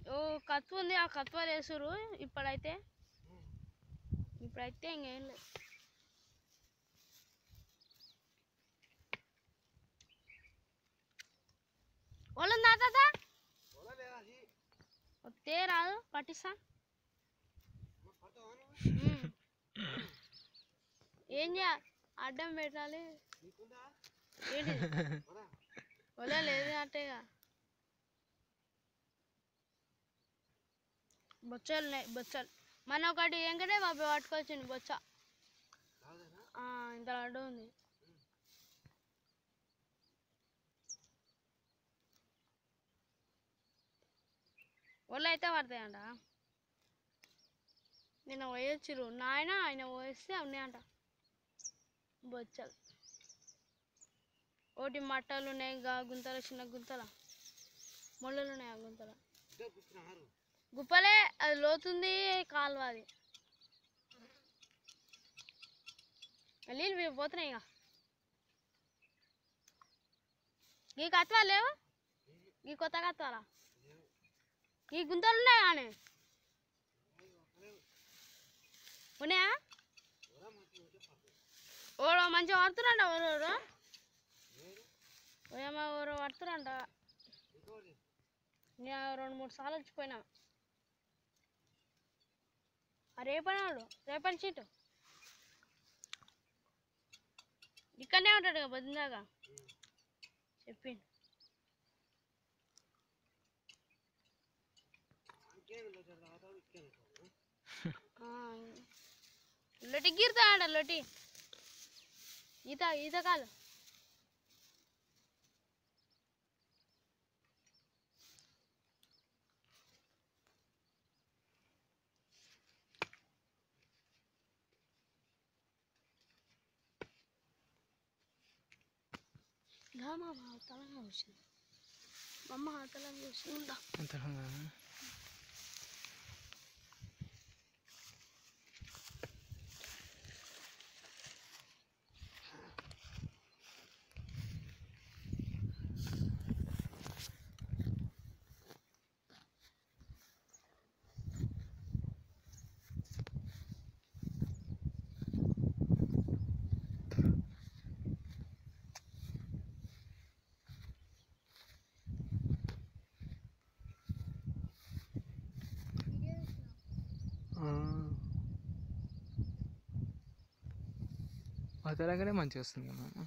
ఓ కత్వ ఉంది ఆ కత్వ వేసురు ఇప్పుడైతే ఇప్పుడైతే ఇంకేం లేదు వాళ్ళందా తాత వస్తే రాదు పట్టిస్తా ఉమ్. ఏం చేయ అడ్డం పెట్టాలి ఏంటి ఒలే లేదు అట్టేగా బొచ్చలు ఉన్నాయి బొచ్చలు మన ఒకటి ఏంకంటే బాబు పట్టుకొచ్చింది బొచ్చ ఆ, ఇంత లడ్డు ఉంది ఒళ్ళు అయితే పడతాయంట నిన్న పోయొచ్చిరు నాయన ఆయన పోయిస్తే ఉన్నాయంట బొచ్చలు ఒకటి మట్టలు ఉన్నాయి గా గుంతల చిన్న గుంతల ముళ్ళలు ఉన్నాయి ఆ గుంతల గుప్పలే అది లోతుంది కాలువ అది నీళ్ళు వీ- పోతున్నాయి ఇక ఈ కత్వాలు లేవు ఈ కొత్త కత్వాలా ఈ గుంతలు ఉన్నాయి కానీ ఉన్నాయా ఓడో మంచిగా పడుతురంట ఎవరు ఏమో ఎవరు పడుతురంట నేను రెండు మూడు సార్లు వచ్చిపోయినా ఆ రేపని వాడు రేపని సీటు ఇక్కడనే ఉంటాడు కదా బదిందాగా చెప్పి లొటి గీరుతాడ లొటి ఈత ఈత కాదు గా మా తలంగా వచ్చింది మా అమ్మ తలంగా వచ్చింది ఉందా అదలాగానే మంచిగా వస్తుంది కదా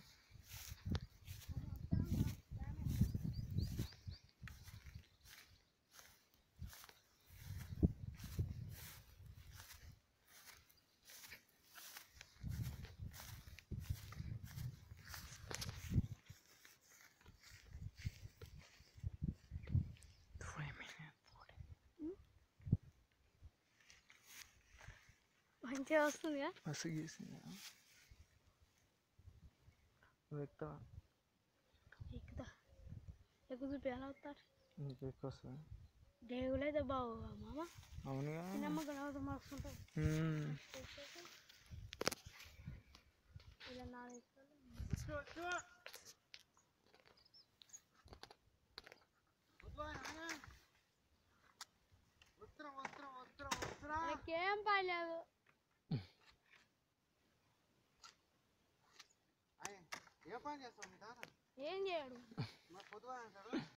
మంచిగా వస్తుందిగా మస్తు గీసింది నువ్వు ఎక్కుతావా ఎక్కుదా ఎక్కువ చూపి ఎలా వస్తారు నీకు ఎక్కువ వస్తుంది దేవుడు అయితే బాగు మామ అవునుగా చిన్నమ్మ గణపతి మస్తుంటుంది మ్మ్. ఇలా నాలుగు ఎకరాలు. నాకేం పని లేదు ఏ పని చేస్తావు మీ తాత ఏం చేయడు మరి పొద్దుగా అంటాడు